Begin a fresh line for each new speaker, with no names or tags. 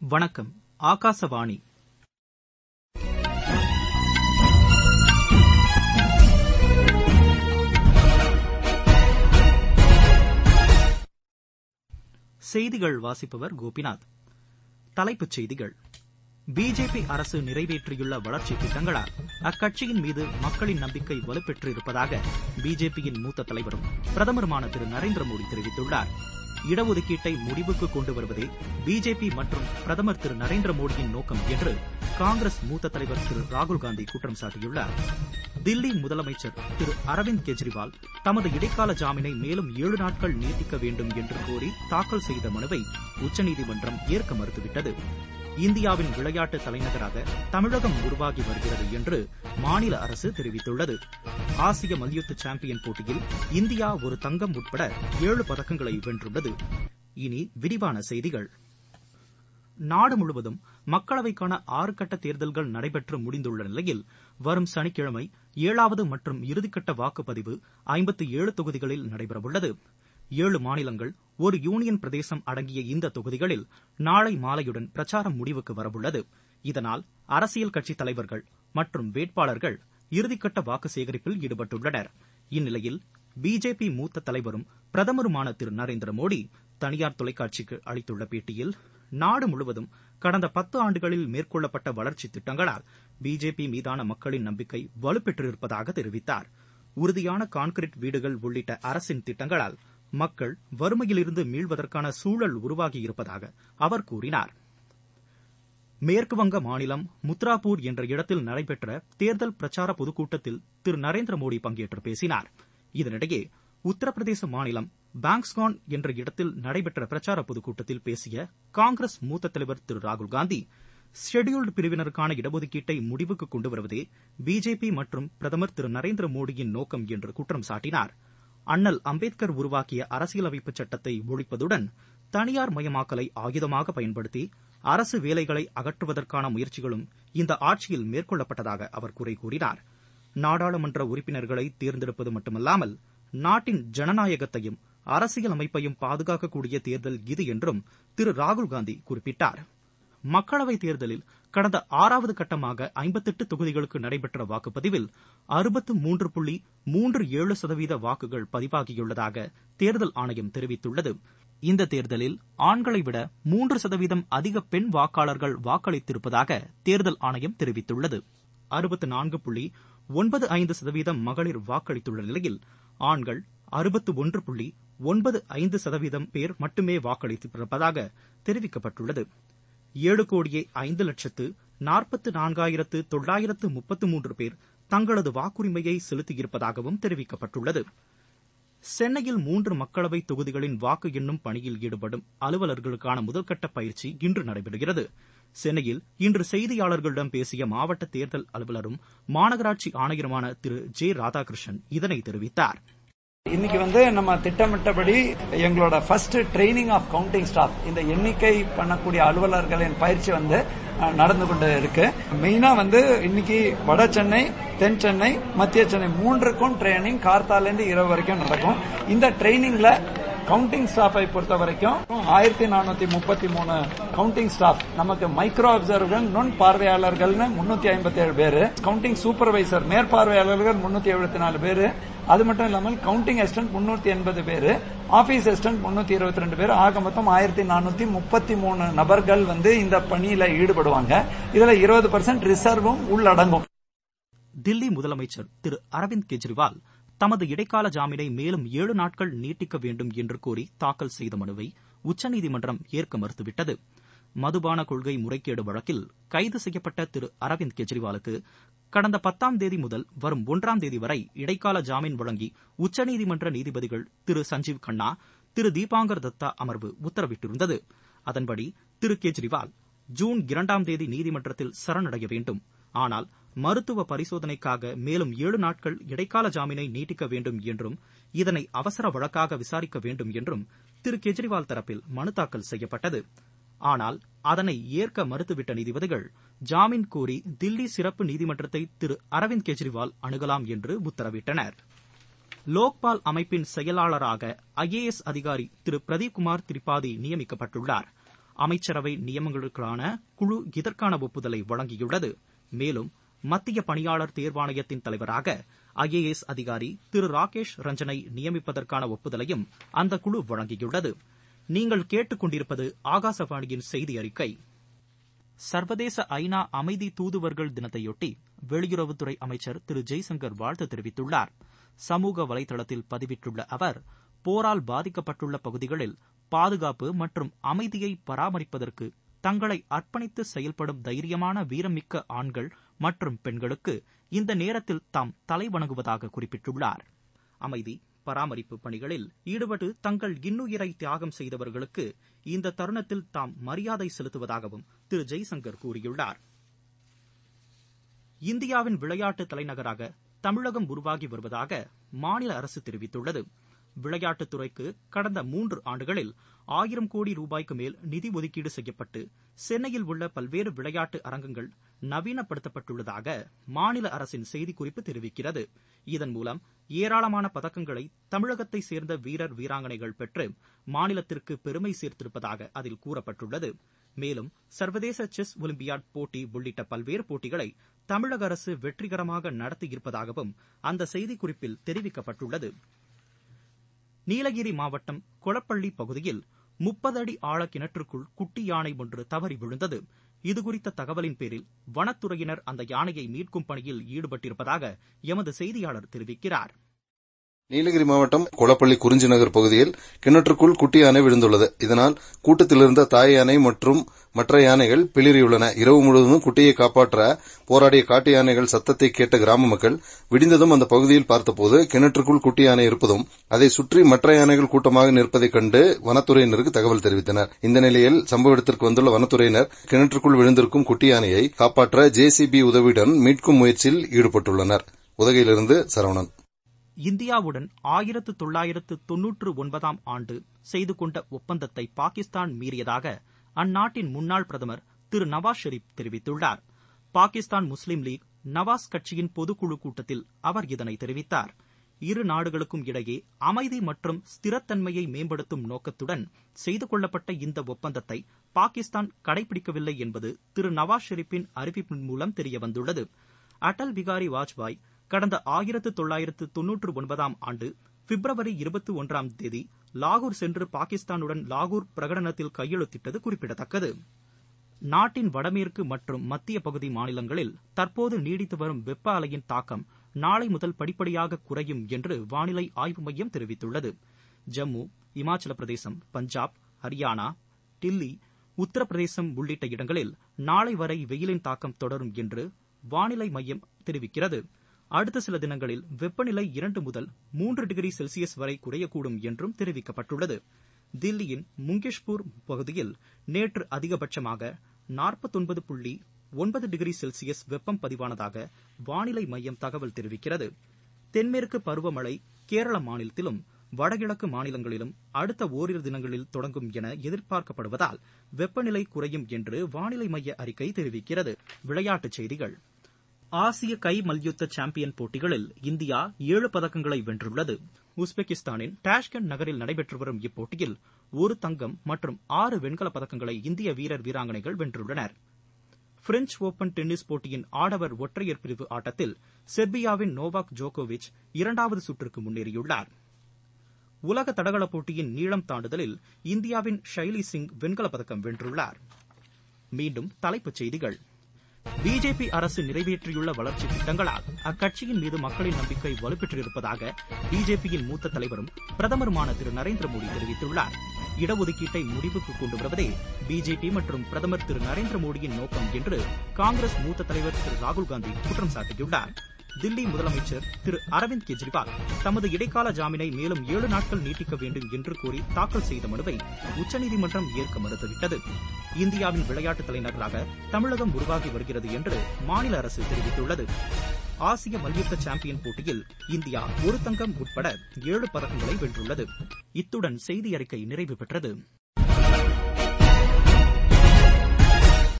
வணக்கம் ஆகாசவாணி செய்திகள் வாசிப்பவர் கோபிநாத் தலைப்புச் செய்திகள் பிஜேபி அரசு நிறைவேற்றியுள்ள வளர்ச்சித் திட்டங்களால் அக்கட்சியின் மீது மக்களின் நம்பிக்கை வலுப்பெற்றிருப்பதாக பிஜேபியின் மூத்த தலைவரும் பிரதமருமான திரு நரேந்திர மோடி தெரிவித்துள்ளார் இடஒதுக்கீட்டை முடிவுக்கு கொண்டு வருவதே பிஜேபி மற்றும் பிரதமர் திரு நரேந்திர மோடியின் நோக்கம் என்று காங்கிரஸ் மூத்த தலைவர் திரு ராகுல்காந்தி குற்றம் சாட்டியுள்ளார் தில்லி முதலமைச்சர் திரு அரவிந்த் கெஜ்ரிவால் தமது இடைக்கால ஜாமீனை மேலும் ஏழு நாட்கள் நீட்டிக்க வேண்டும் என்று கோரி தாக்கல் செய்த மனுவை உச்சநீதிமன்றம் ஏற்க மறுத்துவிட்டது இந்தியாவின் விளையாட்டு தலைநகராக தமிழகம் உருவாகி வருகிறது என்று மாநில அரசு தெரிவித்துள்ளது ஆசிய மல்யுத்த சாம்பியன் போட்டியில் இந்தியா ஒரு தங்கம் உட்பட ஏழு பதக்கங்களை வென்றுள்ளது இனி விரிவான செய்திகள் நாடு முழுவதும் மக்களவைக்கான ஆறு கட்ட தேர்தல்கள் நடைபெற்று முடிந்துள்ள நிலையில் வரும் சனிக்கிழமை ஏழாவது மற்றும் இறுதிக்கட்ட வாக்குப்பதிவு ஐம்பத்தி ஏழு தொகுதிகளில் நடைபெறவுள்ளது ஏழு மாநிலங்கள் ஒரு யூனியன் பிரதேசம் அடங்கிய இந்த தொகுதிகளில் நாளை மாலையுடன் பிரச்சாரம் முடிவுக்கு வரவுள்ளது இதனால் அரசியல் கட்சித் தலைவர்கள் மற்றும் வேட்பாளர்கள் இறுதிக்கட்ட வாக்கு சேகரிப்பில் ஈடுபட்டுள்ளனர் இந்நிலையில் பிஜேபி மூத்த தலைவரும் பிரதமருமான திரு நரேந்திர மோடி தனியார் தொலைக்காட்சிக்கு அளித்துள்ள பேட்டியில் நாடு முழுவதும் கடந்த பத்து ஆண்டுகளில் மேற்கொள்ளப்பட்ட வளர்ச்சித் திட்டங்களால் பிஜேபி மீதான மக்களின் நம்பிக்கை வலுப்பெற்றிருப்பதாக தெரிவித்தார் உறுதியான கான்கிரீட் வீடுகள் உள்ளிட்ட அரசின் திட்டங்களால் மக்கள் வறுமையிலிருந்து மீள்வதற்கான சூழல் உருவாகியிருப்பதாக அவர் கூறினார் மேற்குவங்க மாநிலம் முத்ராபூர் என்ற இடத்தில் நடைபெற்ற தேர்தல் பிரச்சார பொதுக்கூட்டத்தில் திரு நரேந்திர மோடி பங்கேற்று பேசினார் இதனிடையே உத்தரப்பிரதேச மாநிலம் பாங்ஸ்கான் என்ற இடத்தில் நடைபெற்ற பிரச்சார பொதுக்கூட்டத்தில் பேசிய காங்கிரஸ் மூத்த தலைவர் திரு ராகுல்காந்தி ஷெட்யூல்டு பிரிவினருக்கான இடஒதுக்கீட்டை முடிவுக்கு கொண்டு வருவதே பிஜேபி மற்றும் பிரதமர் திரு நரேந்திர மோடியின் நோக்கம் என்று குற்றம் சாட்டினார் அண்ணல் அம்பேத்கர் உருவாக்கிய அரசியலமைப்பு சட்டத்தை ஒழிப்பதுடன் தனியார் மயமாக்கலை ஆயுதமாக பயன்படுத்தி அரசு வேலைகளை அகற்றுவதற்கான முயற்சிகளும் இந்த ஆட்சியில் மேற்கொள்ளப்பட்டதாக அவர் குறை கூறினார் நாடாளுமன்ற உறுப்பினர்களை தேர்ந்தெடுப்பது மட்டுமல்லாமல் நாட்டின் ஜனநாயகத்தையும் அரசியல் அமைப்பையும் பாதுகாக்கக்கூடிய தேர்தல் இது என்றும் திரு ராகுல்காந்தி குறிப்பிட்டார் மக்களவைத் தேர்தலில் கடந்த ஆறாவது கட்டமாக ஐம்பத்தெட்டு தொகுதிகளுக்கு நடைபெற்ற வாக்குப்பதிவில் அறுபத்து மூன்று புள்ளி மூன்று ஏழு சதவீத வாக்குகள் பதிவாகியுள்ளதாக தேர்தல் ஆணையம் தெரிவித்துள்ளது இந்த தேர்தலில் ஆண்களை விட மூன்று சதவீதம் அதிக பெண் வாக்காளர்கள் வாக்களித்திருப்பதாக தேர்தல் ஆணையம் தெரிவித்துள்ளது அறுபத்து நான்கு புள்ளி ஒன்பது ஐந்து சதவீதம் மகளிர் வாக்களித்துள்ள நிலையில் ஆண்கள் அறுபத்து ஒன்று புள்ளி ஒன்பது ஐந்து சதவீதம் பேர் மட்டுமே வாக்களித்திருப்பதாக தெரிவிக்கப்பட்டுள்ளது ஏழு கோடியே ஐந்து லட்சத்து நாற்பத்து நான்காயிரத்து தொள்ளாயிரத்து முப்பத்து மூன்று பேர் தங்களது வாக்குரிமையை செலுத்தியிருப்பதாகவும் தெரிவிக்கப்பட்டுள்ளது சென்னையில் மூன்று மக்களவை தொகுதிகளின் வாக்கு எண்ணும் பணியில் ஈடுபடும் அலுவலர்களுக்கான முதல்கட்ட பயிற்சி இன்று நடைபெறுகிறது சென்னையில் இன்று செய்தியாளர்களிடம் பேசிய மாவட்ட தேர்தல் அலுவலரும் மாநகராட்சி ஆணையருமான திரு ஜே ராதாகிருஷ்ணன் இதனை தெரிவித்தார்
இன்னைக்கு வந்து நம்ம திட்டமிட்டபடி எங்களோட first training of counting staff இந்த எண்ணிக்கை பண்ணக்கூடிய அலுவலர்களின் பயிற்சி வந்து நடந்து கொண்டு இருக்கு மெயினா வந்து இன்னைக்கு வட சென்னை தென் சென்னை மத்திய சென்னை மூன்றுக்கும் ட்ரைனிங் கார்த்தாலேருந்து இரவு வரைக்கும் நடக்கும் இந்த ட்ரைனிங்ல கவுண்டிங் ஸ்டாஃபை பொறுத்த வரைக்கும் ஆயிரத்தி நானூத்தி முப்பத்தி மூணு கவுண்டிங் ஸ்டாஃப் நமக்கு மைக்ரோ அப்சர்வர்கள் நுண் பார்வையாளர்கள்னு முன்னூத்தி ஐம்பத்தி ஏழு பேரு கவுண்டிங் சூப்பர்வைசர் மேற்பார்வையாளர்கள் முன்னூத்தி எழுபத்தி நாலு பேரு அது மட்டும் இல்லாமல் கவுண்டிங் அசிஸ்டன்ட் முன்னூத்தி எண்பது பேரு ஆபீஸ் அசிஸ்டன்ட் முன்னூத்தி இருபத்தி ரெண்டு பேர் ஆக மொத்தம் ஆயிரத்தி நானூத்தி முப்பத்தி மூணு நபர்கள் வந்து இந்த பணியில ஈடுபடுவாங்க இதுல இருபது பர்சன்ட் ரிசர்வும் உள்ளடங்கும்
தில்லி முதலமைச்சர் திரு அரவிந்த் கெஜ்ரிவால் தமது இடைக்கால ஜாமீனை மேலும் ஏழு நாட்கள் நீட்டிக்க வேண்டும் என்று கோரி தாக்கல் செய்த மனுவை உச்சநீதிமன்றம் ஏற்க மறுத்துவிட்டது மதுபான கொள்கை முறைகேடு வழக்கில் கைது செய்யப்பட்ட திரு அரவிந்த் கெஜ்ரிவாலுக்கு கடந்த பத்தாம் தேதி முதல் வரும் ஒன்றாம் தேதி வரை இடைக்கால ஜாமீன் வழங்கி உச்சநீதிமன்ற நீதிபதிகள் திரு சஞ்சீவ் கண்ணா திரு தீபாங்கர் தத்தா அமர்வு உத்தரவிட்டிருந்தது அதன்படி திரு கெஜ்ரிவால் ஜூன் இரண்டாம் தேதி நீதிமன்றத்தில் சரணடைய வேண்டும் ஆனால் மருத்துவ பரிசோதனைக்காக மேலும் ஏழு நாட்கள் இடைக்கால ஜாமீனை நீட்டிக்க வேண்டும் என்றும் இதனை அவசர வழக்காக விசாரிக்க வேண்டும் என்றும் திரு கெஜ்ரிவால் தரப்பில் மனு தாக்கல் செய்யப்பட்டது ஆனால் அதனை ஏற்க மறுத்துவிட்ட நீதிபதிகள் ஜாமீன் கோரி தில்லி சிறப்பு நீதிமன்றத்தை திரு அரவிந்த் கெஜ்ரிவால் அணுகலாம் என்று உத்தரவிட்டனர் லோக்பால் அமைப்பின் செயலாளராக ஐஏஎஸ் அதிகாரி திரு பிரதீப் குமார் திரிபாதி நியமிக்கப்பட்டுள்ளார் அமைச்சரவை நியமனங்களுக்கான குழு இதற்கான ஒப்புதலை வழங்கியுள்ளது மேலும் மத்திய பணியாளர் தேர்வாணையத்தின் தலைவராக ஐஏஎஸ் அதிகாரி திரு ராகேஷ் ரஞ்சனை நியமிப்பதற்கான ஒப்புதலையும் அந்த குழு வழங்கியுள்ளது நீங்கள் கேட்டுக்கொண்டிருப்பது ஆகாசவாணியின் செய்தி அறிக்கை சர்வதேச ஐநா அமைதி தூதுவர்கள் தினத்தையொட்டி வெளியுறவுத்துறை அமைச்சர் திரு ஜெய்சங்கர் வாழ்த்து தெரிவித்துள்ளார் சமூக வலைதளத்தில் பதிவிட்டுள்ள அவர் போரால் பாதிக்கப்பட்டுள்ள பகுதிகளில் பாதுகாப்பு மற்றும் அமைதியை பராமரிப்பதற்கு தங்களை அர்ப்பணித்து செயல்படும் தைரியமான வீரமிக்க ஆண்கள் மற்றும் பெண்களுக்கு இந்த நேரத்தில் தாம் தலைவணங்குவதாக குறிப்பிட்டுள்ளார் அமைதி பராமரிப்பு பணிகளில் ஈடுபட்டு தங்கள் இன்னுயிரை தியாகம் செய்தவர்களுக்கு இந்த தருணத்தில் தாம் மரியாதை செலுத்துவதாகவும் திரு ஜெய்சங்கர் கூறியுள்ளார் இந்தியாவின் விளையாட்டு தலைநகராக தமிழகம் உருவாகி வருவதாக மாநில அரசு தெரிவித்துள்ளது விளையாட்டுத் துறைக்கு கடந்த மூன்று ஆண்டுகளில் ஆயிரம் கோடி ரூபாய்க்கு மேல் நிதி ஒதுக்கீடு செய்யப்பட்டு சென்னையில் உள்ள பல்வேறு விளையாட்டு அரங்கங்கள் நவீனப்படுத்தப்பட்டுள்ளதாக மாநில அரசின் செய்திக்குறிப்பு தெரிவிக்கிறது இதன் மூலம் ஏராளமான பதக்கங்களை தமிழகத்தை சேர்ந்த வீரர் வீராங்கனைகள் பெற்று மாநிலத்திற்கு பெருமை சேர்த்திருப்பதாக அதில் கூறப்பட்டுள்ளது மேலும் சர்வதேச செஸ் ஒலிம்பியாட் போட்டி உள்ளிட்ட பல்வேறு போட்டிகளை தமிழக அரசு வெற்றிகரமாக நடத்தியிருப்பதாகவும் அந்த செய்திக்குறிப்பில் தெரிவிக்கப்பட்டுள்ளது நீலகிரி மாவட்டம் கொளப்பள்ளி பகுதியில் முப்பது அடி ஆழ கிணற்றுக்குள் குட்டி யானை ஒன்று தவறி விழுந்தது இதுகுறித்த தகவலின் பேரில் வனத்துறையினர் அந்த யானையை மீட்கும் பணியில் ஈடுபட்டிருப்பதாக எமது செய்தியாளர் தெரிவிக்கிறார்
நீலகிரி மாவட்டம் கொளப்பள்ளி குறிஞ்சி நகர் பகுதியில் கிணற்றுக்குள் குட்டி யானை விழுந்துள்ளது இதனால் கூட்டத்தில் இருந்த தாய் யானை மற்றும் மற்ற யானைகள் பிளிறியுள்ளன இரவு முழுவதும் குட்டியை காப்பாற்ற போராடிய காட்டு யானைகள் சத்தத்தை கேட்ட கிராம மக்கள் விடிந்ததும் அந்த பகுதியில் பார்த்தபோது கிணற்றுக்குள் குட்டி யானை இருப்பதும் அதை சுற்றி மற்ற யானைகள் கூட்டமாக நிற்பதைக் கண்டு வனத்துறையினருக்கு தகவல் தெரிவித்தனர் இந்த நிலையில் சம்பவ இடத்திற்கு வந்துள்ள வனத்துறையினர் கிணற்றுக்குள் விழுந்திருக்கும் குட்டி யானையை காப்பாற்ற ஜேசிபி உதவியுடன் மீட்கும் முயற்சியில் ஈடுபட்டுள்ளனர் உதகையிலிருந்து சரவணன்
இந்தியாவுடன் ஆயிரத்து தொள்ளாயிரத்து தொன்னூற்று ஒன்பதாம் ஆண்டு செய்து கொண்ட ஒப்பந்தத்தை பாகிஸ்தான் மீறியதாக அந்நாட்டின் முன்னாள் பிரதமர் திரு நவாஸ் ஷெரீப் தெரிவித்துள்ளார் பாகிஸ்தான் முஸ்லீம் லீக் நவாஸ் கட்சியின் பொதுக்குழு கூட்டத்தில் அவர் இதனை தெரிவித்தார் இரு நாடுகளுக்கும் இடையே அமைதி மற்றும் ஸ்திரத்தன்மையை மேம்படுத்தும் நோக்கத்துடன் செய்து கொள்ளப்பட்ட இந்த ஒப்பந்தத்தை பாகிஸ்தான் கடைபிடிக்கவில்லை என்பது திரு நவாஸ் ஷெரீப்பின் அறிவிப்பின் மூலம் தெரியவந்துள்ளது அடல் பிகாரி வாஜ்பாய் கடந்த ஆயிரத்து தொள்ளாயிரத்து தொன்னூற்று ஒன்பதாம் ஆண்டு பிப்ரவரி இருபத்தி ஒன்றாம் தேதி லாகூர் சென்று பாகிஸ்தானுடன் லாகூர் பிரகடனத்தில் கையெழுத்திட்டது குறிப்பிடத்தக்கது நாட்டின் வடமேற்கு மற்றும் மத்திய பகுதி மாநிலங்களில் தற்போது நீடித்து வரும் வெப்ப அலையின் தாக்கம் நாளை முதல் படிப்படியாக குறையும் என்று வானிலை ஆய்வு மையம் தெரிவித்துள்ளது ஜம்மு இமாச்சல பிரதேசம் பஞ்சாப் ஹரியானா டில்லி உத்தரப்பிரதேசம் உள்ளிட்ட இடங்களில் நாளை வரை வெயிலின் தாக்கம் தொடரும் என்று வானிலை மையம் தெரிவிக்கிறது அடுத்த சில தினங்களில் வெப்பநிலை இரண்டு முதல் மூன்று டிகிரி செல்சியஸ் வரை குறையக்கூடும் என்றும் தெரிவிக்கப்பட்டுள்ளது தில்லியின் முங்கேஷ்பூர் பகுதியில் நேற்று அதிகபட்சமாக நாற்பத்தொன்பது புள்ளி ஒன்பது டிகிரி செல்சியஸ் வெப்பம் பதிவானதாக வானிலை மையம் தகவல் தெரிவிக்கிறது தென்மேற்கு பருவமழை கேரள மாநிலத்திலும் வடகிழக்கு மாநிலங்களிலும் அடுத்த ஓரிரு தினங்களில் தொடங்கும் என எதிர்பார்க்கப்படுவதால் வெப்பநிலை குறையும் என்று வானிலை மைய அறிக்கை தெரிவிக்கிறது விளையாட்டுச் செய்திகள் ஆசிய கை மல்யுத்த சாம்பியன் போட்டிகளில் இந்தியா ஏழு பதக்கங்களை வென்றுள்ளது உஸ்பெகிஸ்தானின் டாஷ்கண்ட் நகரில் நடைபெற்று வரும் இப்போட்டியில் ஒரு தங்கம் மற்றும் ஆறு வெண்கலப் பதக்கங்களை இந்திய வீரர் வீராங்கனைகள் வென்றுள்ளனர் பிரெஞ்ச் ஓபன் டென்னிஸ் போட்டியின் ஆடவர் ஒற்றையர் பிரிவு ஆட்டத்தில் செர்பியாவின் நோவாக் ஜோகோவிச் இரண்டாவது சுற்றுக்கு முன்னேறியுள்ளார் உலக தடகள போட்டியின் நீளம் தாண்டுதலில் இந்தியாவின் ஷைலி சிங் வெண்கலப் பதக்கம் வென்றுள்ளார் மீண்டும் தலைப்புச் செய்திகள் பிஜேபி அரசு நிறைவேற்றியுள்ள வளர்ச்சி திட்டங்களால் அக்கட்சியின் மீது மக்களின் நம்பிக்கை வலுப்பெற்றிருப்பதாக பிஜேபியின் மூத்த தலைவரும் பிரதமருமான திரு நரேந்திர மோடி தெரிவித்துள்ளார் இடஒதுக்கீட்டை முடிவுக்கு கொண்டு வருவதே பிஜேபி மற்றும் பிரதமர் திரு நரேந்திர மோடியின் நோக்கம் என்று காங்கிரஸ் மூத்த தலைவர் திரு ராகுல்காந்தி குற்றம் சாட்டியுள்ளார் தில்லி முதலமைச்சர் திரு அரவிந்த் கெஜ்ரிவால் தமது இடைக்கால ஜாமீனை மேலும் ஏழு நாட்கள் நீட்டிக்க வேண்டும் என்று கோரி தாக்கல் செய்த மனுவை உச்சநீதிமன்றம் ஏற்க மறுத்துவிட்டது இந்தியாவின் விளையாட்டு தலைநகராக தமிழகம் உருவாகி வருகிறது என்று மாநில அரசு தெரிவித்துள்ளது ஆசிய மல்யுத்த சாம்பியன் போட்டியில் இந்தியா ஒரு தங்கம் உட்பட ஏழு பதக்கங்களை வென்றுள்ளது இத்துடன் செய்தி அறிக்கை நிறைவு பெற்றது